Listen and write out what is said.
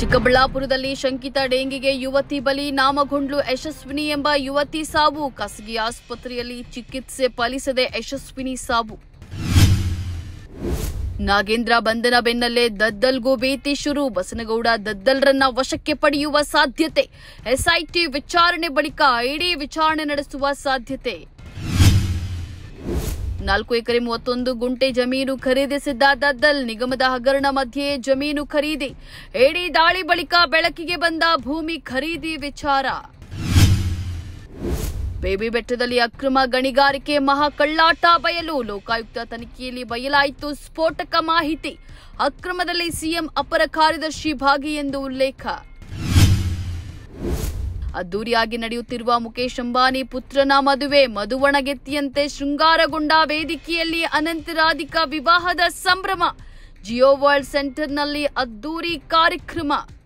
ಚಿಕ್ಕಬಳ್ಳಾಪುರದಲ್ಲಿ ಶಂಕಿತ ಡೆಂಗಿಗೆ ಯುವತಿ ಬಲಿ ನಾಮಗೊಂಡ್ಲು ಯಶಸ್ವಿನಿ ಎಂಬ ಯುವತಿ ಸಾವು ಖಾಸಗಿ ಆಸ್ಪತ್ರೆಯಲ್ಲಿ ಚಿಕಿತ್ಸೆ ಫಲಿಸದೆ ಯಶಸ್ವಿನಿ ಸಾವು ನಾಗೇಂದ್ರ ಬಂಧನ ಬೆನ್ನಲ್ಲೇ ದದ್ದಲ್ಗೂ ಭೀತಿ ಶುರು ಬಸನಗೌಡ ದದ್ದಲ್ರನ್ನ ವಶಕ್ಕೆ ಪಡೆಯುವ ಸಾಧ್ಯತೆ ಎಸ್ಐಟಿ ವಿಚಾರಣೆ ಬಳಿಕ ಇಡೀ ವಿಚಾರಣೆ ನಡೆಸುವ ಸಾಧ್ಯತೆ ನಾಲ್ಕು ಎಕರೆ ಮೂವತ್ತೊಂದು ಗುಂಟೆ ಜಮೀನು ಖರೀದಿಸಿದ್ದ ದದ್ದಲ್ ನಿಗಮದ ಹಗರಣ ಮಧ್ಯೆ ಜಮೀನು ಖರೀದಿ ಎಡಿ ದಾಳಿ ಬಳಿಕ ಬೆಳಕಿಗೆ ಬಂದ ಭೂಮಿ ಖರೀದಿ ವಿಚಾರ ಬೇಬಿ ಬೆಟ್ಟದಲ್ಲಿ ಅಕ್ರಮ ಗಣಿಗಾರಿಕೆ ಮಹಾ ಕಳ್ಳಾಟ ಬಯಲು ಲೋಕಾಯುಕ್ತ ತನಿಖೆಯಲ್ಲಿ ಬಯಲಾಯಿತು ಸ್ಫೋಟಕ ಮಾಹಿತಿ ಅಕ್ರಮದಲ್ಲಿ ಸಿಎಂ ಅಪರ ಕಾರ್ಯದರ್ಶಿ ಭಾಗಿ ಎಂದು ಉಲ್ಲೇಖ ಅದ್ದೂರಿಯಾಗಿ ನಡೆಯುತ್ತಿರುವ ಮುಖೇಶ್ ಅಂಬಾನಿ ಪುತ್ರನ ಮದುವೆ ಮಧುವಣಗೆತ್ತಿಯಂತೆ ಶೃಂಗಾರಗೊಂಡ ವೇದಿಕೆಯಲ್ಲಿ ಅನಂತ ರಾಧಿಕಾ ವಿವಾಹದ ಸಂಭ್ರಮ ಜಿಯೋ ವರ್ಲ್ಡ್ ಸೆಂಟರ್ನಲ್ಲಿ ಅದ್ದೂರಿ ಕಾರ್ಯಕ್ರಮ